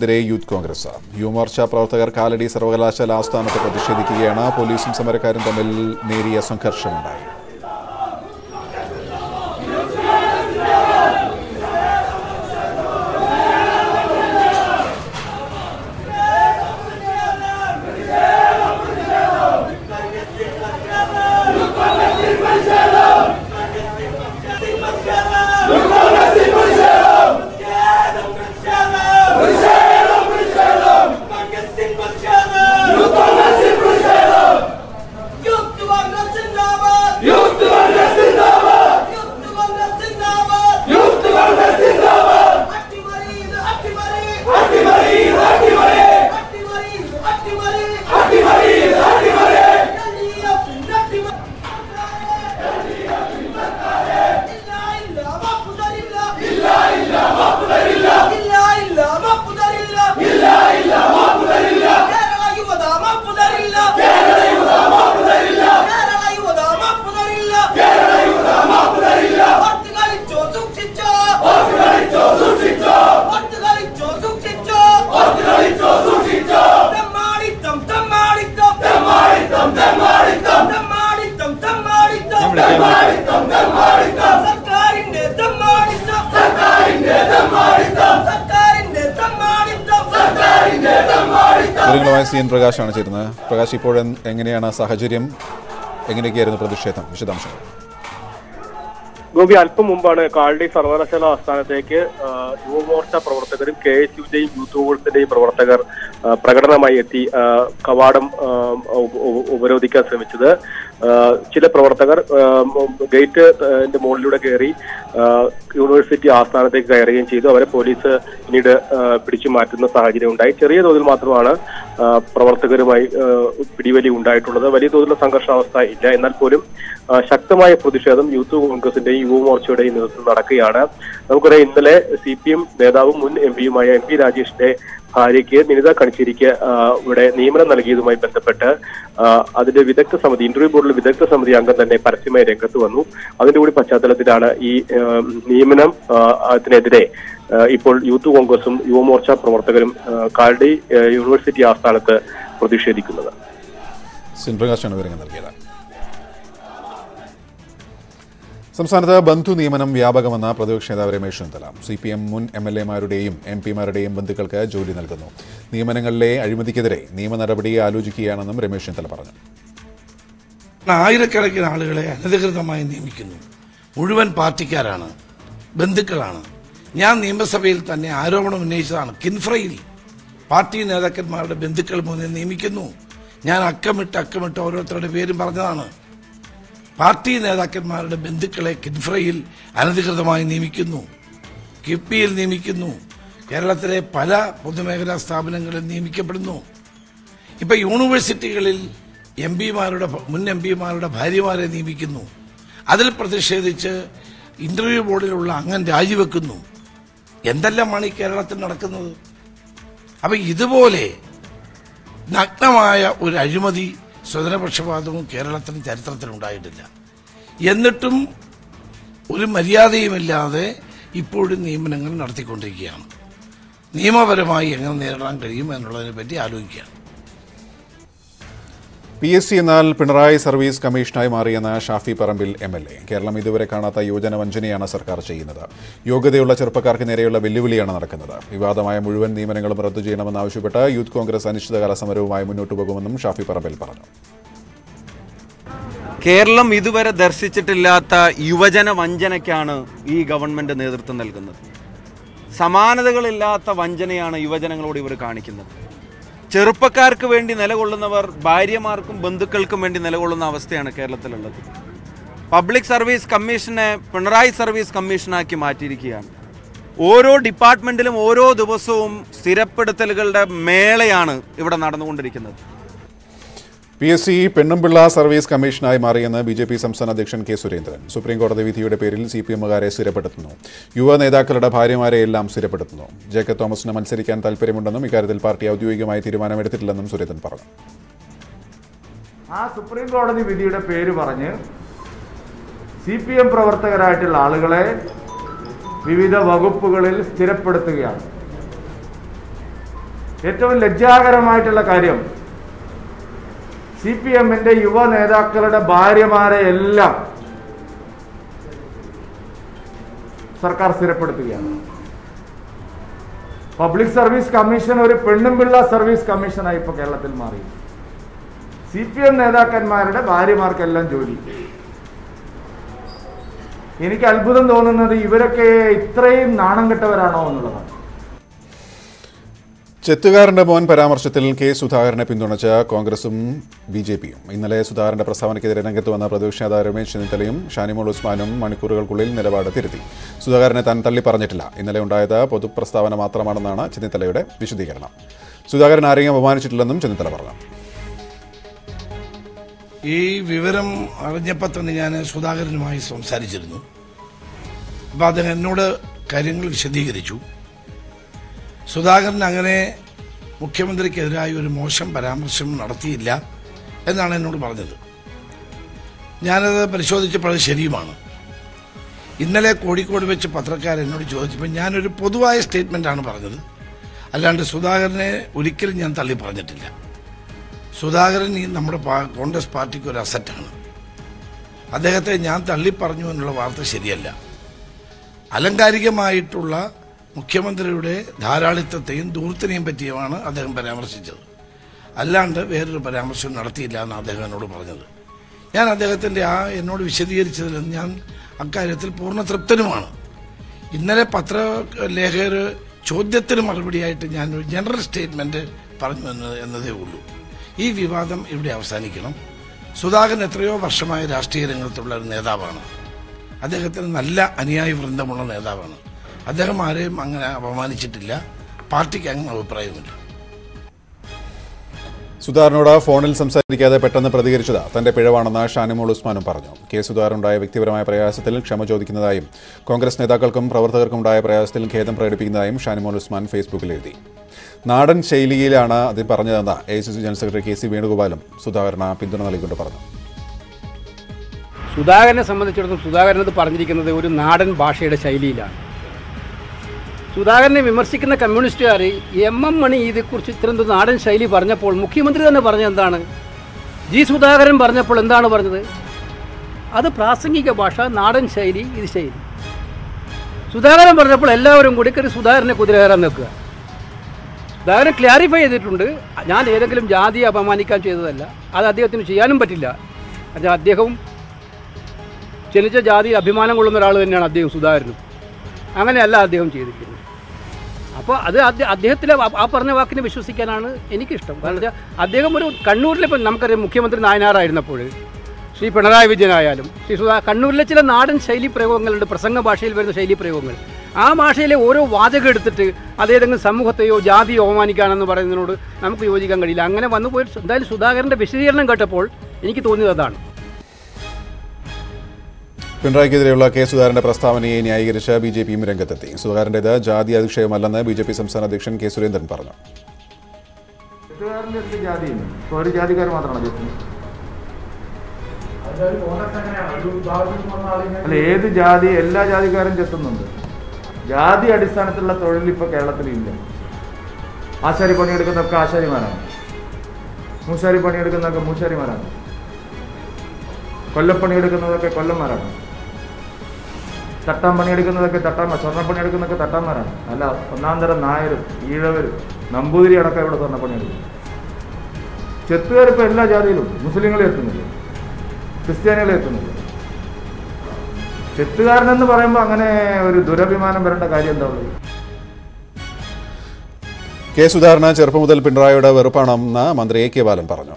സമരത്തിനെതിരെ youth Congress Yuva Morcha പ്രവർത്തകർ കാലടി സർവകലാശാല ആസ്ഥാനത്ത് പ്രതിഷേധിക്കുകയാണ് പോലീസും സമരക്കാരും തമ്മിൽ നേരിയ സംഘർഷമുണ്ടായി സർക്കാരിന്റെ തമ്മാടിത്തം സർക്കാരിന്റെ തമ്മാടിത്തം സർക്കാരിന്റെ തമ്മാടിത്തം സർക്കാരിന്റെ തമ്മാടിത്തം വിവരങ്ങളുമായി സി എൻ പ്രകാശാണ് ചേരുന്നത് പ്രകാശ് ഇപ്പോൾ എങ്ങനെയാണ് സാഹചര്യം എങ്ങനെയൊക്കെയായിരുന്നു പ്രതിഷേധം വിശദാംശങ്ങൾ ഗോപി അല്പം മുമ്പാണ് കാലടി സർവകലാശാല ആസ്ഥാനത്തേക്ക് ആ, യുവമോർച്ച പ്രവർത്തകരും കെ എസ് യുടെയും യൂത്ത് കോൺഗ്രസിന്റെയും പ്രവർത്തകർ ആ, പ്രകടനമായി എത്തി ആ, കവാടം ആ, ഉപ- ഉപ- ഉപരോധിക്കാൻ ശ്രമിച്ചത് ആ, ചില പ്രവർത്തകർ ആ, മ- ഗേറ്റ് ന്റെ മുകളിലൂടെ കയറി ആ, യൂണിവേഴ്സിറ്റി ആസ്ഥാനത്തേക്ക് കയറുകയും ചെയ്തു അവരെ പോലീസ് പിന്നീട് ആ, പിടിച്ചു മാറ്റുന്ന സാഹചര്യം ഉണ്ടായി ചെറിയ തോതിൽ മാത്രമാണ് ആ, പ്രവർത്തകരുമായി ആ, പിടിവലി ഉണ്ടായിട്ടുള്ളത് വലിയ തോതിലുള്ള സംഘർഷാവസ്ഥ ഇല്ല എന്നാൽ പോലും ആ, ശക്തമായ പ്രതിഷേധം യൂത്ത് കോൺഗ്രസിന്റെയും യുവമോർച്ചയുടെയും നേതൃത്വം നടക്കുകയാണ് നമുക്കറിയാം ഇന്നലെ സി പി എം നേതാവും മുൻ എം പിയുമായ എം പി രാജേഷിന്റെ ഭാര്യയ്ക്ക് നിനിത കണിച്ചേരിക്ക് ആ, ഇവിടെ നിയമനം നൽകിയതുമായി ബന്ധപ്പെട്ട് ആ, അതിന്റെ വിദഗ്ധ സമിതി ഇന്റർവ്യൂ ബോർഡിലെ വിദഗ്ധ സമിതി അംഗം തന്നെ പരസ്യമായി രംഗത്ത് വന്നു അതിന്റെ കൂടി പശ്ചാത്തലത്തിലാണ് ഈ ആ, നിയമനം ആ, അതിനെതിരെ ആ, ഇപ്പോൾ യൂത്ത് കോൺഗ്രസും യുവമോർച്ച പ്രവർത്തകരും ആ, കാലടി ആ, യൂണിവേഴ്സിറ്റി ആസ്ഥാനത്ത് പ്രതിഷേധിക്കുന്നത് സി എൻ പ്രകാശാണ് വിവരങ്ങൾ നൽകിയത് സംസ്ഥാനത്ത് ബന്ധു നിയമനം വ്യാപകമെന്ന പ്രതിപക്ഷ നേതാവ് Ramesh Chennithala C P M മുൻ എം എൽ എമാരുടെയും എം പിമാരുടെയും ബന്ധുക്കൾക്ക് ജോലി നൽകുന്നു നിയമനങ്ങളിലെ അഴിമതിക്കെതിരെ നിയമ നടപടി ആലോചിക്കുകയാണെന്നും രമേശ് ചെന്നിത്തല പറഞ്ഞു ആയിരക്കണക്കിന് ആളുകളെ അനധികൃതമായി നിയമിക്കുന്നു മുഴുവൻ പാർട്ടിക്കാരാണ് ബന്ധുക്കളാണ് ഞാൻ നിയമസഭയിൽ തന്നെ ആരോപണം ഉന്നയിച്ചതാണ് കിൻഫ്രയിൽ പാർട്ടി നേതാക്കന്മാരുടെ ബന്ധുക്കൾ മുന്നിൽ നിയമിക്കുന്നു ഞാൻ അക്കമിട്ട് അക്കമിട്ട് ഓരോരുത്തരുടെ പേരും പറഞ്ഞതാണ് പാർട്ടി നേതാക്കന്മാരുടെ ബന്ധുക്കളെ കിൻഫ്രയിൽ അനധികൃതമായി നിയമിക്കുന്നു കിഫ്ബിയിൽ നിയമിക്കുന്നു കേരളത്തിലെ പല പൊതുമേഖലാ സ്ഥാപനങ്ങളിൽ നിയമിക്കപ്പെടുന്നു ഇപ്പൊ യൂണിവേഴ്സിറ്റികളിൽ എം പിമാരുടെ മുൻ എം പിമാരുടെ ഭാര്യമാരെ നിയമിക്കുന്നു അതിൽ പ്രതിഷേധിച്ച് ഇന്റർവ്യൂ ബോർഡിലുള്ള അംഗം രാജിവെക്കുന്നു എന്തെല്ലാമാണ് ഈ കേരളത്തിൽ നടക്കുന്നത് അപ്പൊ ഇതുപോലെ നഗ്നമായ ഒരു അഴിമതി സ്വതന്ത്രപക്ഷപാതവും കേരളത്തിന് ചരിത്രത്തിൽ ഉണ്ടായിട്ടില്ല എന്നിട്ടും ഒരു മര്യാദയുമില്ലാതെ ഇപ്പോഴും നിയമനങ്ങൾ നടത്തിക്കൊണ്ടിരിക്കുകയാണ് നിയമപരമായി എങ്ങനെ നേരിടാൻ കഴിയും എന്നുള്ളതിനെ പറ്റി ആലോചിക്കുകയാണ് പി എസ് സി എന്നാൽ പിണറായി സർവീസ് കമ്മീഷനായി മാറിയെന്ന Shafi Parambil M L A Keralam ഇതുവരെ കാണാത്ത യുവജന വഞ്ചനയാണ് സർക്കാർ ചെയ്യുന്നത് യോഗ്യതയുള്ള ചെറുപ്പക്കാർക്ക് നേരെയുള്ള വെല്ലുവിളിയാണ് നടക്കുന്നത് വിവാദമായ മുഴുവൻ നിയമനങ്ങളും റദ്ദു ചെയ്യണമെന്നാവശ്യപ്പെട്ട് യൂത്ത് കോൺഗ്രസ് അനിശ്ചിതകാല സമരവുമായി മുന്നോട്ട് പോകുമെന്നും ഷാഫി പറമ്പിൽ പറഞ്ഞു കേരളം ഇതുവരെ ദർശിച്ചിട്ടില്ലാത്ത യുവജന വഞ്ചനയ്ക്കാണ് ഈ ഗവൺമെന്റ് നേതൃത്വം നൽകുന്നത് സമാനതകളില്ലാത്ത വഞ്ചനയാണ് യുവജനങ്ങളോട് ഇവർ കാണിക്കുന്നത് ചെറുപ്പക്കാർക്ക് വേണ്ടി നിലകൊള്ളുന്നവർ ഭാര്യമാർക്കും ബന്ധുക്കൾക്കും വേണ്ടി നിലകൊള്ളുന്ന അവസ്ഥയാണ് കേരളത്തിലുള്ളത് പബ്ലിക് സർവീസ് കമ്മീഷനെ പിണറായി സർവീസ് കമ്മീഷനാക്കി മാറ്റിയിരിക്കുകയാണ് ഓരോ ഡിപ്പാർട്ട്മെന്റിലും ഓരോ ദിവസവും സ്ഥിരപ്പെടുത്തലുകളുടെ മേളയാണ് ഇവിടെ നടന്നുകൊണ്ടിരിക്കുന്നത് പി എസ് സി പെണ്ണുംപിള്ള സർവീസ് കമ്മീഷനായി മാറിയെന്ന് ബി ജെ പി സംസ്ഥാന അധ്യക്ഷൻ കെ സുരേന്ദ്രൻ സുപ്രീം കോടതി വിധിയുടെ പേരിൽ സി പി എമ്മുകാരെ സ്ഥിരപ്പെടുത്തുന്നു യുവ നേതാക്കളുടെ ഭാര്യമാരെ എല്ലാം സ്ഥിരപ്പെടുത്തുന്നു ജെ കെ തോമസിന് മത്സരിക്കാൻ താൽപ്പര്യമുണ്ടെന്നും ഇക്കാര്യത്തിൽ പാർട്ടി ഔദ്യോഗികമായി തീരുമാനമെടുത്തിട്ടില്ലെന്നും സുരേന്ദ്രൻ പറഞ്ഞു ആ സുപ്രീം കോടതി വിധിയുടെ പേര് പറഞ്ഞ് സി പി എം പ്രവർത്തകരായിട്ടുള്ള ആളുകളെ വിവിധ വകുപ്പുകളിൽ സ്ഥിരപ്പെടുത്തുകയാണ് ഏറ്റവും ലജ്ജാകരമായിട്ടുള്ള കാര്യം സി പി എമ്മിന്റെ യുവ നേതാക്കളുടെ ഭാര്യമാരെ എല്ലാം സർക്കാർ സ്ഥിരപ്പെടുത്തുകയാണ് പബ്ലിക് സർവീസ് കമ്മീഷൻ ഒരു പെണ്ണും പിള്ള സർവീസ് കമ്മീഷനായി ഇപ്പോൾ കേരളത്തിൽ മാറി സി പി എം നേതാക്കന്മാരുടെ ഭാര്യമാർക്കെല്ലാം ജോലി എനിക്ക് അത്ഭുതം തോന്നുന്നത് ഇവരൊക്കെ ഇത്രയും നാണം കെട്ടവരാണോ എന്നുള്ളതാണ് ചെത്തുകാരന്റെ മോൻ പരാമർശത്തിൽ കെ സുധാകരനെ പിന്തുണച്ച കോൺഗ്രസും ബി ജെ പിയും ഇന്നലെ സുധാകരന്റെ പ്രസ്താവനയ്ക്കെതിരെ രംഗത്ത് വന്ന പ്രതിപക്ഷ നേതാവ് രമേശ് ചെന്നിത്തലയും ഷാനിമോൾ ഉസ്മാനും മണിക്കൂറുകൾക്കുള്ളിൽ നിലപാട് തിരുത്തി സുധാകരനെ താൻ തള്ളി പറഞ്ഞിട്ടില്ല ഇന്നലെ ഉണ്ടായത് പൊതുപ്രസ്താവന മാത്രമാണെന്നാണ് ചെന്നിത്തലയുടെ വിശദീകരണം സുധാകരൻ ആരെയും അപമാനിച്ചിട്ടില്ലെന്നും ചെന്നിത്തല പറഞ്ഞു ഈ വിവരം അറിഞ്ഞപ്പോൾ തന്നെ ഞാൻ സുധാകരനുമായി സംസാരിച്ചിരുന്നു അപ്പോൾ അദ്ദേഹം എന്നോട് കാര്യങ്ങൾ വിശദീകരിച്ചു സുധാകരൻ അങ്ങനെ മുഖ്യമന്ത്രിക്കെതിരായി ഒരു മോശം പരാമർശം നടത്തിയില്ല എന്നാണ് എന്നോട് പറഞ്ഞത് ഞാനത് പരിശോധിച്ചപ്പോൾ അത് ശരിയുമാണ് ഇന്നലെ കോഴിക്കോട് വെച്ച് പത്രക്കാർ എന്നോട് ചോദിച്ചപ്പോൾ ഞാനൊരു പൊതുവായ സ്റ്റേറ്റ്മെൻ്റാണ് പറഞ്ഞത് അല്ലാണ്ട് സുധാകരനെ ഒരിക്കലും ഞാൻ തള്ളി പറഞ്ഞിട്ടില്ല സുധാകരൻ ഈ നമ്മുടെ പാ- കോൺഗ്രസ് പാർട്ടിക്ക് ഒരു അസറ്റാണ് അദ്ദേഹത്തെ ഞാൻ തള്ളിപ്പറഞ്ഞു എന്നുള്ള വാർത്ത ശരിയല്ല അലങ്കാരികമായിട്ടുള്ള മുഖ്യമന്ത്രിയുടെ ധാരാളിത്തത്തെയും ദൂരത്തിനെയും പറ്റിയുമാണ് അദ്ദേഹം പരാമർശിച്ചത് അല്ലാണ്ട് വേറൊരു പരാമർശം നടത്തിയില്ല എന്ന് അദ്ദേഹം എന്നോട് പറഞ്ഞത് ഞാൻ അദ്ദേഹത്തിൻ്റെ ആ എന്നോട് വിശദീകരിച്ചതിൽ ഞാൻ അക്കാര്യത്തിൽ പൂർണ്ണ തൃപ്തനുമാണ് ഇന്നലെ പത്രലേഖകർ ചോദ്യത്തിന് മറുപടിയായിട്ട് ഞാൻ ഒരു ജനറൽ സ്റ്റേറ്റ്മെന്റ് പറഞ്ഞു എന്ന് എന്നതേ ഉള്ളൂ ഈ വിവാദം ഇവിടെ അവസാനിക്കണം സുധാകരൻ എത്രയോ വർഷമായ രാഷ്ട്രീയ രംഗത്തുള്ള ഒരു നേതാവാണ് അദ്ദേഹത്തിന് നല്ല അനുയായി വൃന്ദമുള്ള നേതാവാണ് അദ്ദേഹം ആരെയും അങ്ങനെ അപമാനിച്ചിട്ടില്ല പാർട്ടിക്ക് അങ്ങനെ അഭിപ്രായമില്ല സുധാകരനോട് ഫോണിൽ സംസാരിക്കാതെ പെട്ടെന്ന് പ്രതികരിച്ചത് തന്റെ പിഴവാണെന്ന് ഷാനിമോൾ ഉസ്മാനും പറഞ്ഞു കെ സുധാകരനുണ്ടായ വ്യക്തിപരമായ പ്രയാസത്തിൽ ക്ഷമ ചോദിക്കുന്നതായും കോൺഗ്രസ് നേതാക്കൾക്കും പ്രവർത്തകർക്കും ഉണ്ടായ പ്രയാസത്തിൽ ഖേദം പ്രകടിപ്പിക്കുന്നതായും ഷാനിമോൾ ഉസ്മാൻ ഫേസ്ബുക്കിൽ എഴുതി നാടൻ ശൈലിയിലാണ് അത് പറഞ്ഞതെന്ന് A C C general secretary K C വേണുഗോപാലും സുധാകരന് പിന്തുണ നൽകിക്കൊണ്ട് പറഞ്ഞു സുധാകരനെ സംബന്ധിച്ചിടത്തോളം സുധാകരൻ ഇത് പറഞ്ഞിരിക്കുന്നത് ഒരു നാടൻ ഭാഷയുടെ ശൈലിയിലാണ് സുധാകരനെ വിമർശിക്കുന്ന കമ്മ്യൂണിസ്റ്റുകാർ എം എം മണി ഇതേക്കുറിച്ച് ഇത്തരം ഒരു നാടൻ ശൈലി പറഞ്ഞപ്പോൾ മുഖ്യമന്ത്രി തന്നെ പറഞ്ഞത് എന്താണ് ജി സുധാകരൻ പറഞ്ഞപ്പോൾ എന്താണ് പറഞ്ഞത് അത് പ്രാസംഗിക ഭാഷ നാടൻ ശൈലി ഇത് ശൈലി സുധാകരൻ പറഞ്ഞപ്പോൾ എല്ലാവരും കൂടി കയറി സുധാകരനെ കുതിര കയറാൻ നിൽക്കുക സുധാകരൻ ക്ലാരിഫൈ ചെയ്തിട്ടുണ്ട് ഞാൻ ഏതെങ്കിലും ജാതിയെ അപമാനിക്കാൻ ചെയ്തതല്ല അത് അദ്ദേഹത്തിന് ചെയ്യാനും പറ്റില്ല അത് അദ്ദേഹവും ജനിച്ച ജാതിയിൽ അഭിമാനം കൊള്ളുന്ന ഒരാൾ തന്നെയാണ് അദ്ദേഹം സുധാകരനും അങ്ങനെയല്ല അദ്ദേഹം ചെയ്തിരിക്കുന്നത് അപ്പോൾ അത് അദ്ദേ- അദ്ദേഹത്തിലെ ആ- ആ പറഞ്ഞ വാക്കിനെ വിശ്വസിക്കാനാണ് എനിക്കിഷ്ടം കാരണം വെച്ചാൽ അദ്ദേഹം ഒരു കണ്ണൂരിലെ ഇപ്പം നമുക്കറിയാം മുഖ്യമന്ത്രി നായനാറായിരുന്നപ്പോൾ ശ്രീ പിണറായി വിജയനായാലും ശ്രീ സുധാ കണ്ണൂരിലെ ചില നാടൻ ശൈലി പ്രയോഗങ്ങളുണ്ട് പ്രസംഗ ഭാഷയിൽ വരുന്ന ശൈലി പ്രയോഗങ്ങൾ ആ ഭാഷയിലെ ഓരോ വാചകം എടുത്തിട്ട് അതേതെങ്കിലും സമൂഹത്തെയോ ജാതിയോ അവമാനിക്കാനെന്ന് പറയുന്നതിനോട് നമുക്ക് യോജിക്കാൻ കഴിയില്ല അങ്ങനെ വന്നു പോയി എന്തായാലും സുധാകരൻ്റെ വിശദീകരണം കേട്ടപ്പോൾ എനിക്ക് തോന്നിയത് അതാണ് പിണറായിക്കെതിരെയുള്ള കെ സുധാകരന്റെ പ്രസ്താവനയെ ന്യായീകരിച്ച് ബി ജെ പിയും രംഗത്തെത്തി സുധാകരന്റേത് ജാതി അധിക്ഷേപമല്ലെന്ന് ബി ജെ പി സംസ്ഥാന അധ്യക്ഷൻ കെ സുരേന്ദ്രൻ പറഞ്ഞു ചെത്തുകാരൻ്റെ എന്ത് ജാതിയുണ്ട് ഇപ്പോൾ ഒരു ജാതിക്കാർ മാത്രമാണോ ചെത്തുന്നത് അല്ല ഏത് ജാതി എല്ലാ ജാതിക്കാരും ചെത്തുന്നുണ്ട് ജാതി അടിസ്ഥാനത്തിലുള്ള തൊഴിൽ ഇപ്പോൾ കേരളത്തിലില്ല ആശാരി പണിയെടുക്കുന്നതൊക്കെ ആശാരിമാരാണ് മൂശാരി പണിയെടുക്കുന്നതൊക്കെ മൂശാരിമാരാണ് കൊല്ലപ്പണിയെടുക്കുന്നതൊക്കെ കൊല്ലന്മാരാണ് തട്ടാൻ പണിയെടുക്കുന്നതൊക്കെ തട്ടാൻ സ്വർണ്ണപ്പണിയെടുക്കുന്നതൊക്കെ തട്ടാന്മാരാണ് അല്ല ഒന്നാം തരം നായരും ഈഴവരും നമ്പൂതിരി അടക്കം ഇവിടെ സ്വർണ്ണപ്പണിയെടുക്കും ചെത്തുകാർ ഇപ്പോൾ എല്ലാ ജാതിയിലും മുസ്ലിങ്ങളെ എത്തുന്നില്ല ക്രിസ്ത്യാനികളെ എത്തുന്നില്ല ചെത്തുകാരനെന്ന് പറയുമ്പോൾ അങ്ങനെ ഒരു ദുരഭിമാനം വരേണ്ട കാര്യം എന്താ ഉള്ളത് കെ സുധാകരന് ചെറുപ്പം മുതൽ പിണറായിയുടെ വെറുപ്പാണെന്ന് മന്ത്രി എ കെ ബാലൻ പറഞ്ഞു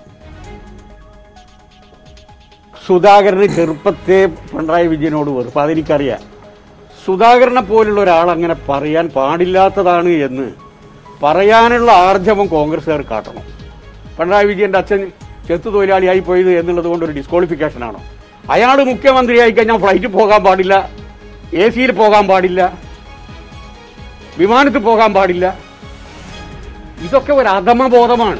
സുധാകരന് ചെറുപ്പത്തെ പിണറായി വിജയനോട് വെറുപ്പ് അതെനിക്കറിയാം സുധാകരനെ പോലുള്ള ഒരാൾ അങ്ങനെ പറയാൻ പാടില്ലാത്തതാണ് എന്ന് പറയാനുള്ള ആർജവം കോൺഗ്രസ്സുകാർ കാട്ടണം പിണറായി വിജയന്റെ അച്ഛൻ ചെത്തു തൊഴിലാളിയായി പോയത് എന്നുള്ളത് കൊണ്ട് ഒരു ഡിസ്ക്വാളിഫിക്കേഷൻ ആണോ അയാൾ മുഖ്യമന്ത്രിയായി കഴിഞ്ഞാൽ ഫ്ലൈറ്റിൽ പോകാൻ പാടില്ല എ സിയിൽ പോകാൻ പാടില്ല വിമാനത്തിൽ പോകാൻ പാടില്ല ഇതൊക്കെ ഒരു അധമബോധമാണ്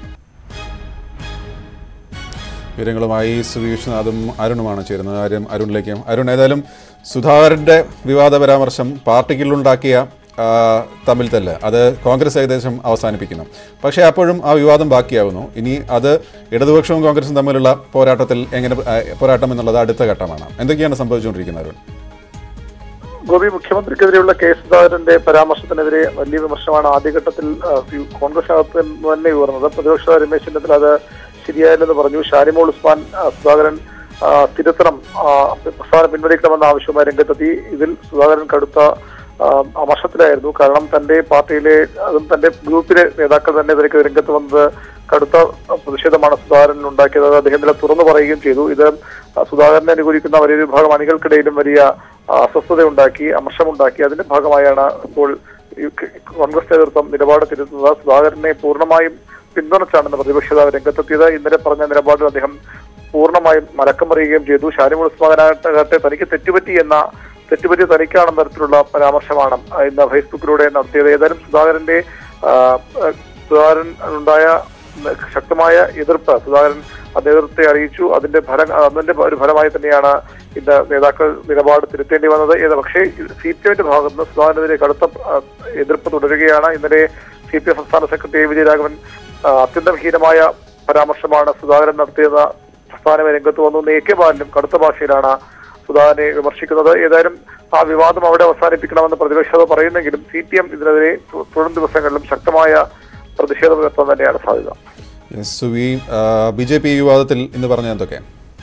വിവരങ്ങളുമായി സുധി വിശ്വനാഥും അരുണുമാണ് ചേരുന്നത് ആരും അരുണിലേക്കും അരുൺ ഏതായാലും സുധാകരന്റെ വിവാദ പരാമർശം പാർട്ടിക്കുള്ളുണ്ടാക്കിയ ആ, തമ്മിൽ തല്ല് അത് കോൺഗ്രസ് ഏകദേശം അവസാനിപ്പിക്കുന്നു പക്ഷേ അപ്പോഴും ആ വിവാദം ബാക്കിയാവുന്നു ഇനി അത് ഇടതുപക്ഷവും കോൺഗ്രസും തമ്മിലുള്ള പോരാട്ടത്തിൽ എങ്ങനെ ആ, പോരാട്ടം എന്നുള്ളത് അടുത്ത ഘട്ടമാണ് എന്തൊക്കെയാണ് സംഭവിച്ചുകൊണ്ടിരിക്കുന്നത് അരുൺ ഗോപി മുഖ്യമന്ത്രിക്കെതിരെയുള്ള കെ സുധാകരന്റെ പരാമർശത്തിനെതിരെ വലിയ വിമർശനമാണ് ആദ്യഘട്ടത്തിൽ ആ, യു- കോൺഗ്രസിനകത്ത് നിന്ന് തന്നെ ഉയർന്നത് പ്രതിപക്ഷ നേതാവ് രമേശ് ചെന്നിത്തല അത് ശരിയായില്ലെന്ന് പറഞ്ഞു ഷാനിമോൾ ഉസ്മാൻ ആ, സുധാകരൻ ആ, തിരുത്തണം ആ, പ്രസ്ഥാനം പിൻവലിക്കണമെന്ന ആവശ്യവുമായി രംഗത്തെത്തി ഇതിൽ സുധാകരൻ കടുത്ത ആ, അമർഷത്തിലായിരുന്നു കാരണം തന്റെ പാർട്ടിയിലെ അതും തന്റെ ഗ്രൂപ്പിലെ നേതാക്കൾ തന്നെ ഇതിലേക്ക് രംഗത്ത് വന്നത് കടുത്ത പ്രതിഷേധമാണ് സുധാകരൻ ഉണ്ടാക്കിയത് അത് അദ്ദേഹം ഇന്നലെ തുറന്നു പറയുകയും ചെയ്തു ഇത് സുധാകരനെ അനുകൂലിക്കുന്ന വലിയൊരു വിഭാഗം അണികൾക്കിടയിലും വലിയ ആ, അസ്വസ്ഥതയുണ്ടാക്കി അമർഷമുണ്ടാക്കി അതിന്റെ ഭാഗമായാണ് ഇപ്പോൾ ഈ ക- കോൺഗ്രസ് നേതൃത്വം നിലപാട് തിരുത്തുന്നത് സുധാകരനെ പൂർണ്ണമായും പിന്തുണച്ചാണെന്ന് പ്രതിപക്ഷ നേതാവ് രംഗത്തെത്തിയത് ഇന്നലെ പറഞ്ഞ നിലപാടിൽ അദ്ദേഹം പൂർണ്ണമായും മലക്കം പറയുകയും ചെയ്തു ഷാനിമുൾ ഉസ്മാനാകട്ടെ തനിക്ക് തെറ്റുപറ്റി എന്ന തെറ്റുപറ്റി തനിക്കാണെന്ന തരത്തിലുള്ള പരാമർശമാണ് ആ, ഇന്ന് ഫേസ്ബുക്കിലൂടെ നടത്തിയത് ഏതായാലും സുധാകരന്റെ ആ, ആ, സുധാകരൻ ഉണ്ടായ ശക്തമായ എതിർപ്പ് സുധാകരൻ ആ നേതൃത്വത്തെ അറിയിച്ചു അതിന്റെ ഫലം അതിന്റെ ഒരു ഫലമായി തന്നെയാണ് ഇന്ന് നേതാക്കൾ നിലപാട് തിരുത്തേണ്ടി വന്നത് ഏത് പക്ഷേ സി പി എമ്മിന്റെ ഭാഗത്ത് നിന്ന് സുധാകരനെതിരെ കടുത്ത ആ, എതിർപ്പ് തുടരുകയാണ് ഇന്നലെ സി പി എം സംസ്ഥാന സെക്രട്ടറി വിജയരാഘവൻ ആ, അത്യന്തം ഹീനമായ പരാമർശമാണ് സുധാകരൻ നടത്തിയെന്ന പ്രസ്ഥാനമേ രംഗത്ത് വന്നു എ കെ ബാലനും കടുത്ത ഭാഷയിലാണ് സുധാകരനെ വിമർശിക്കുന്നത് ഏതായാലും ആ വിവാദം അവിടെ അവസാനിപ്പിക്കണമെന്ന് പ്രതിപക്ഷത പറയുന്നെങ്കിലും സി പി എം ഇതിനെതിരെ തു- തുടർ ദിവസങ്ങളിലും ശക്തമായ പ്രതിഷേധം ഉയർത്താൻ തന്നെയാണ് സാധ്യത യെസ്, സുവി ബി ജെ പി വിവാദത്തിൽ ഇന്ന് പറഞ്ഞ എന്തൊക്കെ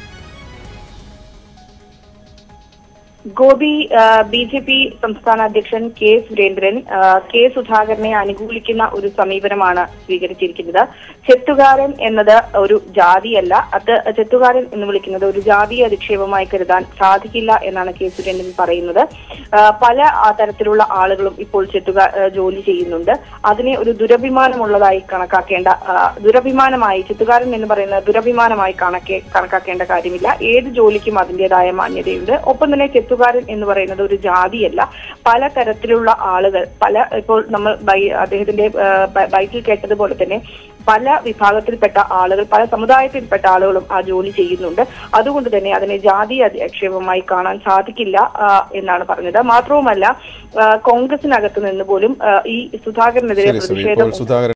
ഗോപി ബി ജെ പി സംസ്ഥാന അധ്യക്ഷൻ കെ സുരേന്ദ്രൻ ആ, കെ സുധാകരനെ അനുകൂലിക്കുന്ന ഒരു സമീപനമാണ് സ്വീകരിച്ചിരിക്കുന്നത് ചെത്തുകാരൻ എന്നത് ഒരു ജാതിയല്ല അത് ചെത്തുകാരൻ എന്ന് വിളിക്കുന്നത് ഒരു ജാതീയ അധിക്ഷേപമായി കരുതാൻ സാധിക്കില്ല എന്നാണ് കെ സുരേന്ദ്രൻ പറയുന്നത് ആ, പല ആ, തരത്തിലുള്ള ആളുകളും ഇപ്പോൾ ചെത്തുകാർ ആ, ജോലി ചെയ്യുന്നുണ്ട് അതിനെ ഒരു ദുരഭിമാനമുള്ളതായി കണക്കാക്കേണ്ട ആ, ദുരഭിമാനമായി ചെത്തുകാരൻ എന്ന് പറയുന്നത് ദുരഭിമാനമായി കണക്കെ കണക്കാക്കേണ്ട കാര്യമില്ല ഏത് ജോലിക്കും അതിൻ്റെതായ മാന്യതയുണ്ട് ഒപ്പം തന്നെ ചെത്തുകാരൻ എന്ന് പറയുന്നത് ഒരു ജാതിയല്ല പല തരത്തിലുള്ള ആളുകൾ പല ഇപ്പോൾ നമ്മൾ ബൈ- അദ്ദേഹത്തിന്റെ ആ, ബ- ബൈറ്റിൽ കേട്ടതുപോലെ തന്നെ പല വിഭാഗത്തിൽപ്പെട്ട ആളുകൾ പല സമുദായത്തിൽപ്പെട്ട ആളുകളും ആ ജോലി ചെയ്യുന്നുണ്ട് അതുകൊണ്ട് തന്നെ അതിനെ ജാതി അധിക്ഷേപമായി കാണാൻ സാധിക്കില്ല ആ, എന്നാണ് പറഞ്ഞത് മാത്രവുമല്ല ആ, കോൺഗ്രസിനകത്ത് നിന്ന് പോലും ആ, ഈ സുധാകരനെതിരെ ശരി സുവി പ്രതിഷേധം ഇപ്പോൾ സുധാകരൻ